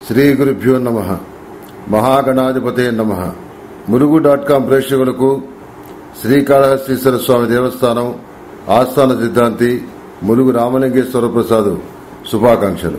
శ్రీ గురుభ్యో నమ మహాగణాధిపతే నమ ములుగు డాట్ కాం ప్రేక్షకులకు శ్రీకాళహస్తీశ్వర స్వామి దేవస్థానం ఆస్థాన సిద్ధాంతి ములుగు రామలింగేశ్వర ప్రసాద్ శుభాకాంక్షలు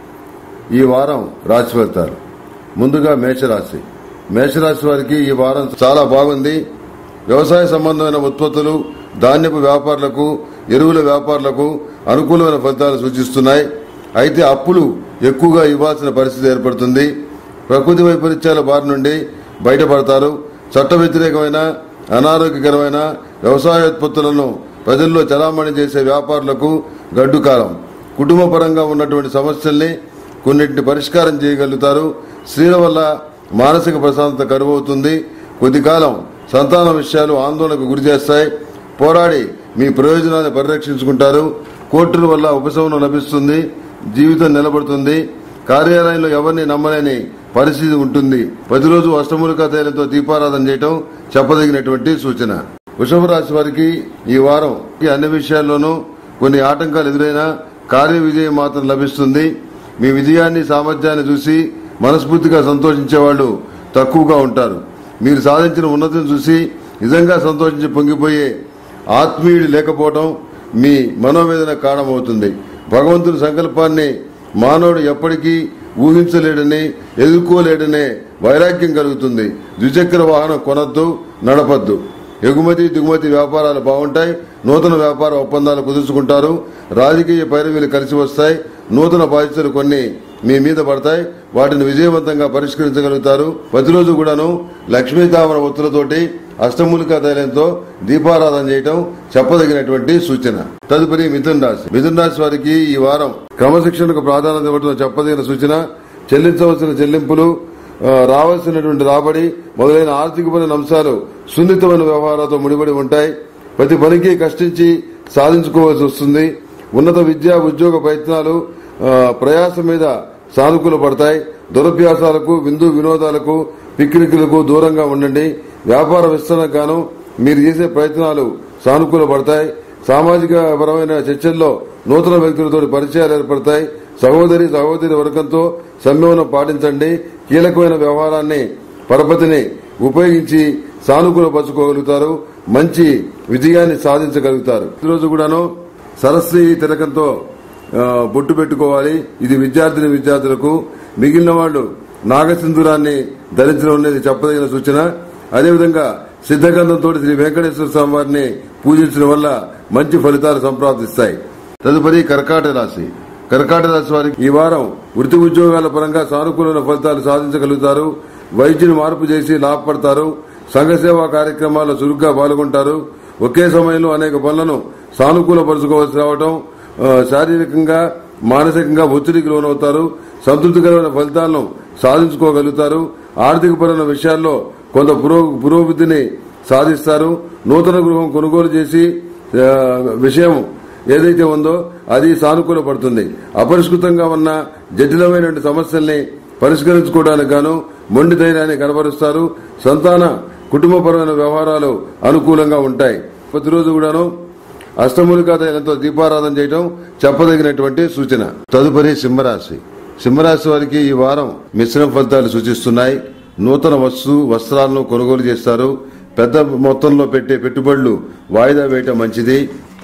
ఈ వారం రాశి ఫలితాలు ముందుగా మేషరాశి మేషరాశి వారికి ఈ వారం చాలా బాగుంది వ్యవసాయ సంబంధమైన ఉత్పత్తులు ధాన్యపు వ్యాపారులకు ఎరువుల వ్యాపారులకు అనుకూలమైన ఫలితాలు సూచిస్తున్నాయి అయితే అప్పులు ఎక్కువగా ఇవ్వాల్సిన పరిస్థితి ఏర్పడుతుంది ప్రకృతి వైపరీత్యాల బారి నుండి బయటపడతారు చట్ట వ్యతిరేకమైన అనారోగ్యకరమైన వ్యవసాయోత్పత్తులను ప్రజల్లో చలామణి చేసే వ్యాపారులకు గడ్డు కాలం కుటుంబ పరంగా ఉన్నటువంటి సమస్యల్ని కొన్నింటిని పరిష్కారం చేయగలుగుతారు స్త్రీల వల్ల మానసిక ప్రశాంతత కరువవుతుంది కొద్ది కాలం సంతాన విషయాలు ఆందోళనకు గురి చేస్తాయి పోరాడి మీ ప్రయోజనాన్ని పరిరక్షించుకుంటారు కోర్టుల వల్ల ఉపశమనం లభిస్తుంది జీవితం నిలబడుతుంది కార్యాలయంలో ఎవరిని నమ్మలేని పరిస్థితి ఉంటుంది ప్రతిరోజు అష్టములికా తైలంతో దీపారాధన చేయటం చెప్పదగినటువంటి సూచన వృషభ రాశి వారికి ఈ వారం ఈ అన్ని విషయాల్లోనూ కొన్ని ఆటంకాలు ఎదురైనా కార్య విజయం మాత్రం లభిస్తుంది మీ విజయాన్ని సామర్థ్యాన్ని చూసి మనస్ఫూర్తిగా సంతోషించే వాళ్ళు తక్కువగా ఉంటారు మీరు సాధించిన ఉన్నతిని చూసి నిజంగా సంతోషించి పొంగిపోయే ఆత్మీయుడు లేకపోవడం మీ మనోవేదన కారణమవుతుంది భగవంతుని సంకల్పాన్ని మానవుడు ఎప్పటికీ ఊహించలేడని ఎదుర్కోలేడనే వైరాగ్యం కలుగుతుంది ద్విచక్ర వాహనం కొనద్దు నడపద్దు ఎగుమతి దిగుమతి వ్యాపారాలు బాగుంటాయి నూతన వ్యాపార ఒప్పందాలు కుదుర్చుకుంటారు రాజకీయ పైరవీలు కలిసి వస్తాయి నూతన బాధ్యతలు కొన్ని మీ మీద పడతాయి వాటిని విజయవంతంగా పరిష్కరించగలుగుతారు ప్రతిరోజు కూడాను లక్ష్మీ తామర ఒత్తులతోటి అష్టమూలికా తైలంతో దీపారాధన చేయటం చెప్పదగినటువంటి సూచన తదుపరి మిథున్ రాశి మిథున్ రాశి వారికి ఈ వారం క్రమశిక్షణకు ప్రాధాన్యత ఇవ్వడం చెప్పదగిన సూచన చెల్లించవలసిన చెల్లింపులు ఆ, రావాల్సినటువంటి రాబడి మొదలైన ఆర్థికపరమైన అంశాలు సున్నితమైన వ్యవహారాలతో ముడిపడి ఉంటాయి ప్రతి పనికి కష్టించి సాధించుకోవాల్సి వస్తుంది ఉన్నత విద్యా ఉద్యోగ ప్రయత్నాలు ఆ, ప్రయాసం మీద సానుకూల పడతాయి దురభ్యాసాలకు విందు వినోదాలకు పిక్నిక్లకు దూరంగా ఉండండి వ్యాపార విస్తరణకు గాను మీరు చేసే ప్రయత్నాలు సానుకూల పడతాయి సామాజిక పరమైన చర్చల్లో నూతన వ్యక్తులతో పరిచయాలు ఏర్పడతాయి సహోదరి సహోదరి వర్గంతో సంయమనం పాటించండి కీలకమైన వ్యవహారాన్ని పరపతిని ఉపయోగించి సానుకూలపరచుకోగలుగుతారు మంచి విజయాన్ని సాధించగలుగుతారు ఈరోజు కూడాను సరస్వతి తిలకంతో ఆ, బొట్టు పెట్టుకోవాలి ఇది విద్యార్థిని విద్యార్థులకు మిగిలిన వాళ్ళు నాగసింధురాన్ని ధరించడం అనేది చెప్పదగిన సూచన అదేవిధంగా సిద్ధగంధంతో శ్రీ వెంకటేశ్వర స్వామి వారిని పూజించడం వల్ల మంచి ఫలితాలు సంప్రాప్తిస్తాయి తదుపరి కర్కాటక రాశి కర్కాటక రాశి వారికి ఈ వారం వృత్తి ఉద్యోగాల పరంగా సానుకూలమైన ఫలితాలు సాధించగలుగుతారు వైద్యుని మార్పు చేసి లాభపడతారు సంఘ సేవా కార్యక్రమాల్లో చురుగ్గా పాల్గొంటారు ఒకే సమయంలో అనేక పనులను సానుకూలపరుచుకోవాల్సి రావడం ఆ, శారీరకంగా మానసికంగా ఒత్తిడికి లోనవుతారు సంతృప్తికరమైన ఫలితాలను సాధించుకోగలుగుతారు ఆర్థికపరమైన విషయాల్లో కొంత పురో- పురోభివృద్ధిని సాధిస్తారు నూతన గృహం కొనుగోలు చేసి ఆ, విషయం ఏదైతే ఉందో అది సానుకూల పడుతుంది అపరిష్కృతంగా ఉన్న జటిలమైనటువంటి సమస్యల్ని పరిష్కరించుకోవడానికి గాను మొండి ధైర్యాన్ని కనబరుస్తారు సంతాన కుటుంబపరమైన వ్యవహారాలు అనుకూలంగా ఉంటాయి ప్రతిరోజు కూడాను అష్టమూలికా తైలంతో దీపారాధన చేయడం చెప్పదగినటువంటి సూచన తదుపరి సింహరాశి సింహరాశి వారికి ఈ వారం మిశ్రమ ఫలితాలు సూచిస్తున్నాయి నూతన వస్తు వస్త్రాలను కొనుగోలు చేస్తారు పెద్ద మొత్తంలో పెట్టే పెట్టుబడులు వాయిదా వేయటం మంచిది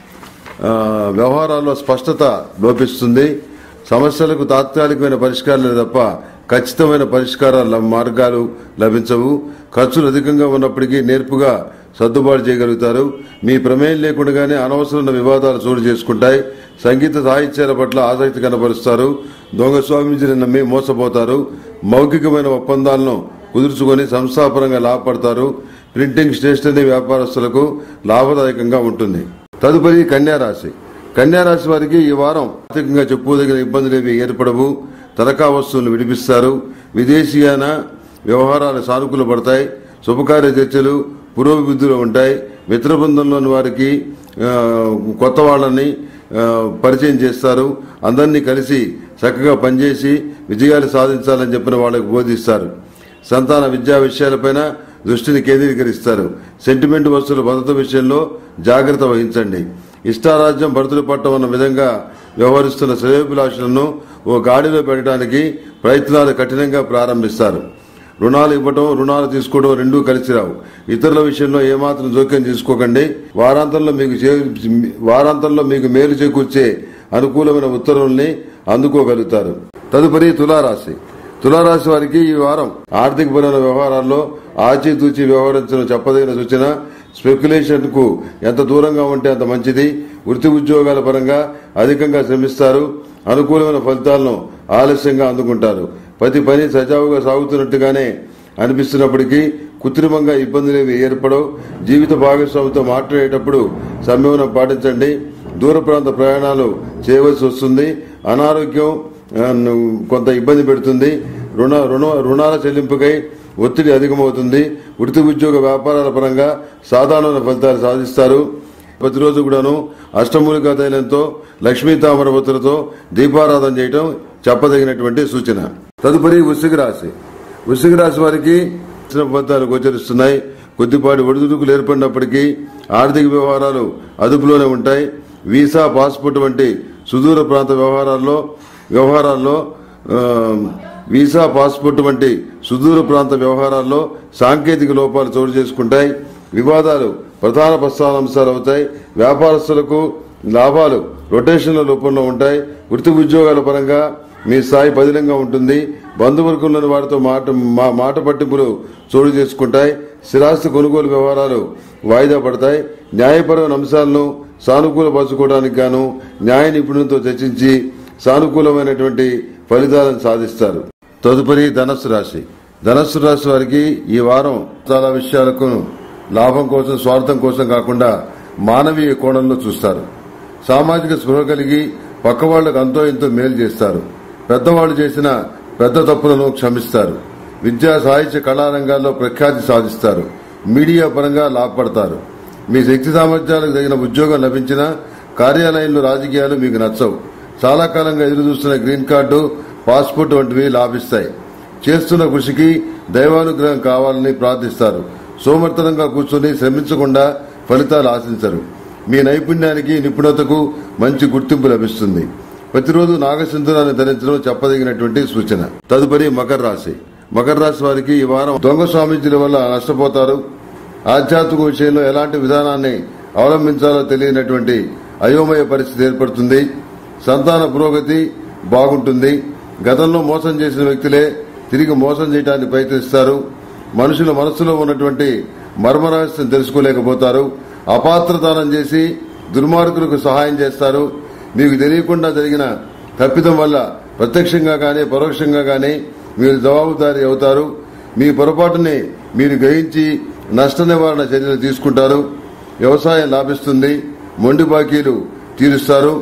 ఆ, వ్యవహారాల్లో స్పష్టత లోపిస్తుంది సమస్యలకు తాత్కాలికమైన పరిష్కారాలు తప్ప ఖచ్చితమైన పరిష్కారాల ల- మార్గాలు లభించవు ఖర్చులు అధికంగా ఉన్నప్పటికీ నేర్పుగా సర్దుబాటు చేయగలుగుతారు మీ ప్రమేయం లేకుండానే అనవసరమైన వివాదాలు చోటు చేసుకుంటాయి సంగీత సాహిత్యాల పట్ల ఆసక్తి కనబరుస్తారు దొంగ స్వామీజీని నమ్మి మోసపోతారు మౌఖికమైన ఒప్పందాలను కుదుర్చుకొని సంస్థాపరంగా లాభపడతారు ప్రింటింగ్ స్టేషనరీ వ్యాపారస్తులకు లాభదాయకంగా ఉంటుంది తదుపరి కన్యా రాశి కన్యా రాశి వారికి ఈ వారం ఆర్థికంగా చెప్పుకోదగిన ఇబ్బందులు ఏవి ఏర్పడవు తనఖా వస్తువులను విడిపిస్తారు విదేశీయాన వ్యవహారాలు సానుకూల పడతాయి శుభకార్య చర్చలు పురోభివృద్ధిలో ఉంటాయి మిత్ర బృందంలోని వారికి ఆ, కొత్త వాళ్ళని ఆ, పరిచయం చేస్తారు అందరినీ కలిసి చక్కగా పనిచేసి విజయాలు సాధించాలని చెప్పిన వాళ్ళకు బోధిస్తారు సంతాన విద్యా విషయాలపైన దృష్టిని కేంద్రీకరిస్తారు సెంటిమెంట్ వస్తువుల భద్రత విషయంలో జాగ్రత్త వహించండి ఇష్టారాజ్యం భర్తలు పట్టం అన్న విధంగా వ్యవహరిస్తున్న శ్రేయోభిలాషులను ఓ గాడిలో పెట్టడానికి ప్రయత్నాలు కఠినంగా ప్రారంభిస్తారు రుణాలు ఇవ్వటం రుణాలు తీసుకోవడం రెండూ కలిసి రావు ఇతరుల విషయంలో ఏమాత్రం జోక్యం తీసుకోకండి వారాంతంలో మీకు చే- వారాంతంలో మీకు మేలు చేకూర్చే అనుకూలమైన ఉత్తర్వుల్ని అందుకోగలుగుతారు తదుపరి తులారాశి తులారాశి వారికి ఈ వారం ఆర్థికపరమైన వ్యవహారాల్లో ఆచితూచి వ్యవహరించడం చెప్పదగిన సూచన స్పెక్యులేషన్ కు ఎంత దూరంగా ఉంటే అంత మంచిది వృత్తి ఉద్యోగాల పరంగా అధికంగా శ్రమిస్తారు అనుకూలమైన ఫలితాలను ఆలస్యంగా అందుకుంటారు ప్రతి పని సజావుగా సాగుతున్నట్టుగానే అనిపిస్తున్నప్పటికీ కృత్రిమంగా ఇబ్బందులు ఏవి ఏర్పడవు జీవిత భాగస్వామితో మాట్లాడేటప్పుడు సంయమనం పాటించండి దూర ప్రాంత ప్రయాణాలు చేయవలసి వస్తుంది అనారోగ్యం ఆ, కొంత ఇబ్బంది పెడుతుంది రుణ రుణ రుణాల చెల్లింపుకై ఒత్తిడి అధికమవుతుంది వృత్తి ఉద్యోగ వ్యాపారాల పరంగా సాధారణ ఫలితాలు సాధిస్తారు ప్రతిరోజు కూడాను అష్టమూలికా తైలంతో లక్ష్మీ తామరవతులతో దీపారాధన చేయటం చెప్పదగినటువంటి సూచన తదుపరి వృశ్చిక రాశి వృశ్చిక రాశి వారికి ఇచ్చిన ఫలితాలు గోచరిస్తున్నాయి కొద్దిపాటి ఒడిదుడుకులు ఏర్పడినప్పటికీ ఆర్థిక వ్యవహారాలు అదుపులోనే ఉంటాయి వీసా పాస్పోర్ట్ వంటి సుదూర ప్రాంత వ్యవహారాల్లో వ్యవహారాల్లో ఆ, వీసా పాస్పోర్ట్ వంటి సుదూర ప్రాంత వ్యవహారాల్లో సాంకేతిక లోపాలు చోటు చేసుకుంటాయి వివాదాలు ప్రధాన ప్రస్తావనాంశాలు అవుతాయి వ్యాపారస్తులకు లాభాలు రొటేషన్ల రూపంలో ఉంటాయి వృత్తి ఉద్యోగాల పరంగా మీ స్థాయి పదిలంగా ఉంటుంది బంధువర్గంలోని వారితో మాట మా- మాట పట్టింపులు చోటు చేసుకుంటాయి స్థిరాస్తి కొనుగోలు వ్యవహారాలు వాయిదా పడతాయి న్యాయపరమైన అంశాలను సానుకూలపరచుకోవడానికి గాను న్యాయ నిపుణులతో చర్చించి సానుకూలమైనటువంటి ఫలితాలను సాధిస్తారు తదుపరి ధనస్సు రాశి ధనస్సు రాశి వారికి ఈ వారం చాలా విషయాలకు లాభం కోసం స్వార్థం కోసం కాకుండా మానవీయ కోణంలో చూస్తారు సామాజిక స్పృహ కలిగి పక్క వాళ్లకు అంతో ఎంతో మేలు చేస్తారు పెద్దవాళ్లు చేసిన పెద్ద తప్పులను క్షమిస్తారు విద్యా సాహిత్య కళారంగాల్లో ప్రఖ్యాతి సాధిస్తారు మీడియా పరంగా లాభపడతారు మీ శక్తి సామర్థ్యాలకు తగిన ఉద్యోగం లభించినా కార్యాలయంలో రాజకీయాలు మీకు నచ్చవు చాలా కాలంగా ఎదురు చూస్తున్న గ్రీన్ కార్డు పాస్పోర్ట్ వంటివి లాభిస్తాయి చేస్తున్న కృషికి దైవానుగ్రహం కావాలని ప్రార్థిస్తారు సోమర్థనంగా కూర్చొని శ్రమించకుండా ఫలితాలు ఆశించరు మీ నైపుణ్యానికి నిపుణతకు మంచి గుర్తింపు లభిస్తుంది ప్రతిరోజు నాగసింధురాన్ని ధరించడం చెప్పదగినటువంటి సూచన తదుపరి మకర రాశి మకర రాశి వారికి ఈ వారం దొంగ స్వామీజీల వల్ల నష్టపోతారు ఆధ్యాత్మిక విషయంలో ఎలాంటి విధానాన్ని అవలంబించాలో తెలియనటువంటి అయోమయ పరిస్థితి ఏర్పడుతుంది సంతాన పురోగతి బాగుంటుంది గతంలో మోసం చేసిన వ్యక్తులే తిరిగి మోసం చేయడానికి ప్రయత్నిస్తారు మనుషుల మనసులో ఉన్నటువంటి మర్మరహస్యం తెలుసుకోలేకపోతారు అపాత్రదానం చేసి దుర్మార్గులకు సహాయం చేస్తారు మీకు తెలియకుండా జరిగిన తప్పిదం వల్ల ప్రత్యక్షంగా గానీ పరోక్షంగా గానీ మీరు జవాబుదారీ అవుతారు మీ పొరపాటుని మీరు గ్రహించి నష్ట నివారణ చర్యలు తీసుకుంటారు వ్యవసాయం లాభిస్తుంది మొండి బాకీలు తీరుస్తారు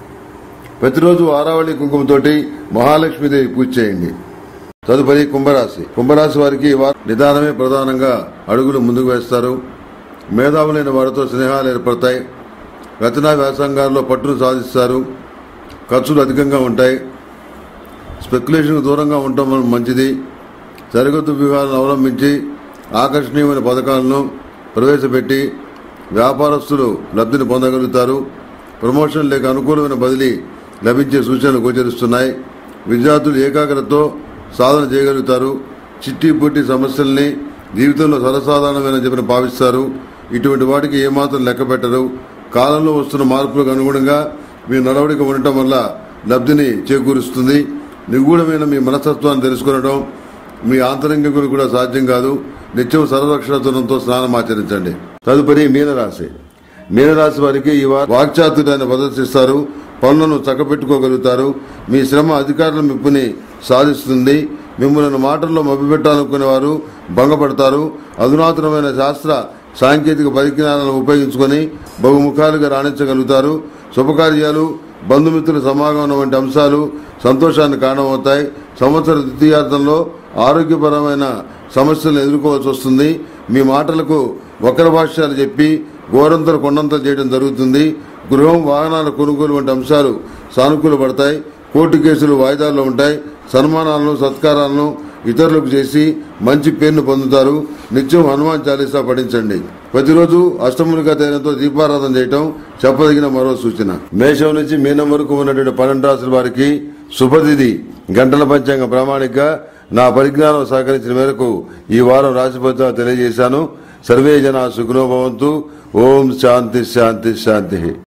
ప్రతిరోజు ఆరావళి కుంకుమతోటి మహాలక్ష్మీదేవి పూజ చేయండి తదుపరి కుంభరాశి కుంభరాశి వారికి ఈ వారం నిదానమే ప్రధానంగా అడుగులు ముందుకు వేస్తారు మేధావులైన వారితో స్నేహాలు ఏర్పడతాయి రచనా వ్యాసంగాల్లో పట్టును సాధిస్తారు ఖర్చులు అధికంగా ఉంటాయి స్పెక్యులేషన్కు దూరంగా ఉండటం మంచిది సరిహద్దు వ్యూహాలను అవలంబించి ఆకర్షణీయమైన పథకాలను ప్రవేశపెట్టి వ్యాపారస్తులు లబ్ధిని పొందగలుగుతారు ప్రమోషన్ లేక అనుకూలమైన బదిలీ లభించే సూచనలు గోచరిస్తున్నాయి విద్యార్థులు ఏకాగ్రతతో సాధన చేయగలుగుతారు చిట్టి పుట్టి సమస్యల్ని జీవితంలో సర్వసాధారణమైన చెప్పిన భావిస్తారు ఇటువంటి వాటికి ఏమాత్రం లెక్క పెట్టరు కాలంలో వస్తున్న మార్పులకు అనుగుణంగా మీ నడవడిక ఉండటం వల్ల లబ్ధిని చేకూరుస్తుంది నిగూఢమైన మీ మనస్తత్వాన్ని తెలుసుకునడం మీ ఆంతరంగికులు కూడా సాధ్యం కాదు నిత్యం సర్వరక్షణతో స్నానం ఆచరించండి తదుపరి మీనరాశి మీనరాశి వారికి ఈ వారం వాక్చాతుర్యాన్ని ప్రదర్శిస్తారు పనులను చక్కబెట్టుకోగలుగుతారు మీ శ్రమ అధికారుల మెప్పుని సాధిస్తుంది మిమ్మల్ని మాటల్లో మభ్యపెట్టాలనుకునే వారు భంగపడతారు అధునాతనమైన శాస్త్ర సాంకేతిక పరిజ్ఞానాలను ఉపయోగించుకొని బహుముఖాలుగా రాణించగలుగుతారు శుభకార్యాలు బంధుమిత్రుల సమాగమనం వంటి అంశాలు సంతోషాన్ని కారణమవుతాయి సంవత్సర ద్వితీయార్థంలో ఆరోగ్యపరమైన సమస్యలను ఎదుర్కోవాల్సి వస్తుంది మీ మాటలకు వక్ర భాష్యాలు చెప్పి ఘోరంతలు కొండంతలు చేయడం జరుగుతుంది గృహం వాహనాల కొనుగోలు వంటి అంశాలు సానుకూల పడతాయి కోర్టు కేసులు వాయిదాల్లో ఉంటాయి సన్మానాలను సత్కారాలను ఇతరులకు చేసి మంచి పేరును పొందుతారు నిత్యం హనుమాన్ చాలీసా పఠించండి ప్రతిరోజు అష్టమునిగా తైలంతో దీపారాధన చేయటం చెప్పదగిన మరో సూచన మేషం నుంచి మీనం వరకు ఉన్నటువంటి పన్నెండు రాసుల వారికి శుభతిథి గంటల పంచాంగ ప్రామాణిక నా పరిజ్ఞానం సహకరించిన మేరకు ఈ వారం రాశి ఫలితాలు తెలియజేశాను సర్వే జన సుఖనోభవంతు ఓం శాంతి శాంతి శాంతి